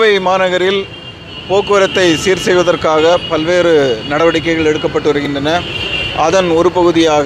கோவை மாநகரில் போக்குவரத்தை சீர் செய்வதற்காக பல்வேறு நடவடிக்கைகள் எடுக்கப்பட்டு வருகின்றன அதன் ஒரு பகுதியாக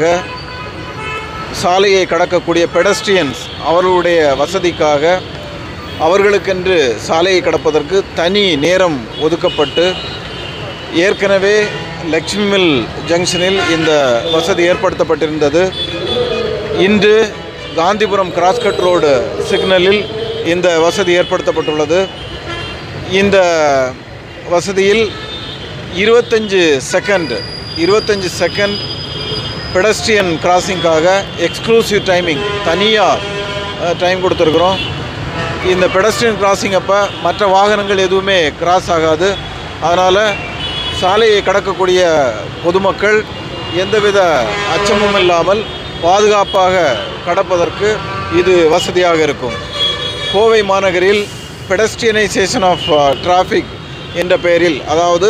சாலையை கடக்கக்கூடிய பெடஸ்ட்ரியன்ஸ் அவர்களுடைய வசதிக்காக அவர்களுக்கென்று சாலையை கடப்பதற்கு தனி நேரம் ஒதுக்கப்பட்டு ஏற்கனவே லக்ஷ்மி மில் ஜங்ஷனில் இந்த வசதி ஏற்படுத்தப்பட்டிருந்தது இன்று காந்திபுரம் கிராஸ்கட் ரோடு சிக்னலில் இந்த வசதி ஏற்படுத்தப்பட்டுள்ளது இந்த வசதியில் இருபத்தஞ்சு செகண்ட் இருபத்தஞ்சு செகண்ட் பெடஸ்ட்ரியன் கிராசிங்காக எக்ஸ்க்ளூசிவ் டைமிங் தனியாக டைம் கொடுத்துருக்குறோம் இந்த பெடஸ்ட்ரியன் கிராசிங் அப்போ மற்ற வாகனங்கள் எதுவுமே கிராஸ் ஆகாது அதனால் சாலையை கடக்கக்கூடிய பொதுமக்கள் எந்தவித அச்சமும் இல்லாமல் பாதுகாப்பாக கடப்பதற்கு இது வசதியாக இருக்கும் கோவை மாநகரில் பெடஸ்டியனைசேஷன் ஆஃப் டிராஃபிக் என்ற பெயரில் அதாவது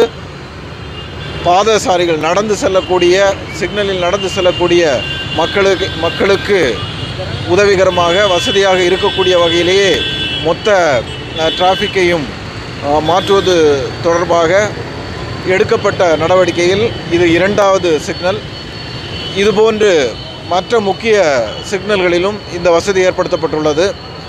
பாதசாரிகள் நடந்து செல்லக்கூடிய சிக்னலில் நடந்து செல்லக்கூடிய மக்களுக்கு மக்களுக்கு உதவிகரமாக வசதியாக இருக்கக்கூடிய வகையிலேயே மொத்த டிராஃபிக்கையும் மாற்றுவது தொடர்பாக எடுக்கப்பட்ட நடவடிக்கையில் இது இரண்டாவது சிக்னல் இதுபோன்று மற்ற முக்கிய சிக்னல்களிலும் இந்த வசதி ஏற்படுத்தப்பட்டுள்ளது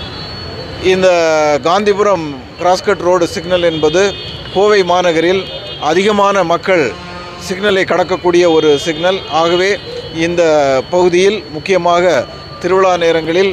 இந்த காந்திபுரம் கிராஸ்கட் ரோடு சிக்னல் என்பது கோவை மாநகரில் அதிகமான மக்கள் சிக்னலை கடக்கக்கூடிய ஒரு சிக்னல் ஆகவே இந்த பகுதியில் முக்கியமாக திருவிழா நேரங்களில்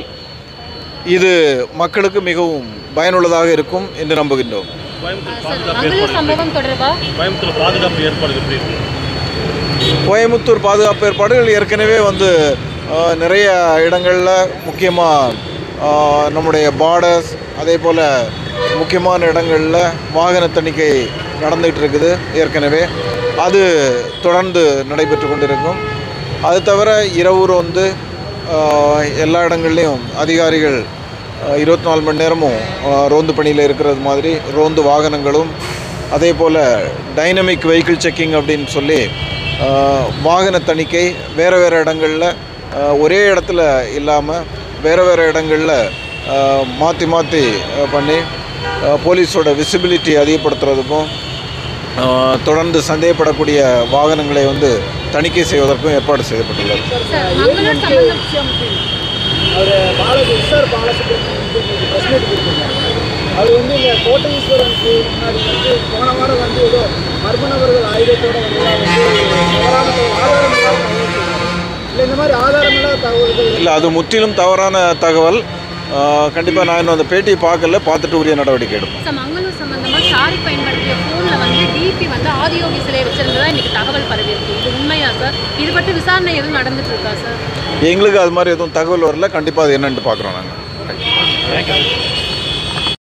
இது மக்களுக்கு மிகவும் பயனுள்ளதாக இருக்கும் என்று நம்புகின்றோம் மங்களூர் சம்பவம் தொடர்பா கோயம்புத்தூர் பாதுகாப்பு ஏற்பாடு எப்படி இருக்கு கோயமுத்தூர் பாதுகாப்பு ஏற்பாடுகள் ஏற்கனவே வந்து ஆஹ், நிறைய இடங்களில் முக்கியமாக நம்முடைய பார்டர்ஸ் அதே போல் முக்கியமான இடங்களில் வாகன தணிக்கை நடந்துகிட்டு இருக்குது ஏற்கனவே அது தொடர்ந்து நடைபெற்று கொண்டிருக்கும் அது தவிர இரவு வந்து ஆஹ், எல்லா இடங்கள்லையும் அதிகாரிகள் இருபத்தி நாலு மணி நேரமும் ஆஹ், ரோந்து பணியில் இருக்கிறது மாதிரி ரோந்து வாகனங்களும் அதே போல் டைனமிக் வெஹிக்கிள் செக்கிங் அப்படின்னு சொல்லி ஆஹ், வாகன தணிக்கை வேறு வேறு இடங்களில் ஆஹ், ஒரே இடத்துல இல்லாமல் வேறு வேறு இடங்களில் மாற்றி மாற்றி பண்ணி ஆஹ், போலீஸோட விசிபிலிட்டி அதிகப்படுத்துறதுக்கும் ஆஹ், தொடர்ந்து சந்தேகப்படக்கூடிய வாகனங்களை வந்து தணிக்கை செய்வதற்கும் ஏற்பாடு செய்யப்பட்டுள்ளது சார் மங்களூர் சம்பந்தம் அவர் பாலகு எஸ்ஆர் பாலசுப்ரமணியன் வந்து இன்னைக்கு ப்ரெஸ் மீட் கொடுத்துருந்தாங்க அவர் வந்து இந்த கோட்டை ஈஸ்வரனுக்கு முன்னாடி வந்து போன வாரம் வந்து ஏதோ மர்ம நபர்கள் ஆயுதத்தோட வந்து தவறான ஆதாரம் இல்லாத தகவல் சொல்றாங்க. இல்லை இந்த மாதிரி ஆதாரம் இல்லாத தகவல்கள் இல்லை அது முற்றிலும் தவறான தகவல் கண்டிப்பாக நான் இன்னும் அந்த பேட்டியை பார்க்கல பார்த்துட்டு உரிய நடவடிக்கை எடுப்போம் சார் மங்களூர் சம்பந்தமா ஷாரிக் பயன்படுத்திய ஃபோனில் வந்து டிபி வந்து ஆதியோகி சிலை வச்சிருந்ததா இன்னைக்கு தகவல் பரவி இருக்கு இது உண்மையா சார் இது பற்றி விசாரணை எதுவும் நடந்துட்டு இருக்கா சார் எங்களுக்கு அது மாதிரி எதுவும் தகவல் வரல கண்டிப்பாக அது என்னன்ட்டு பார்க்குறோம் நாங்கள் தேங்க்யூ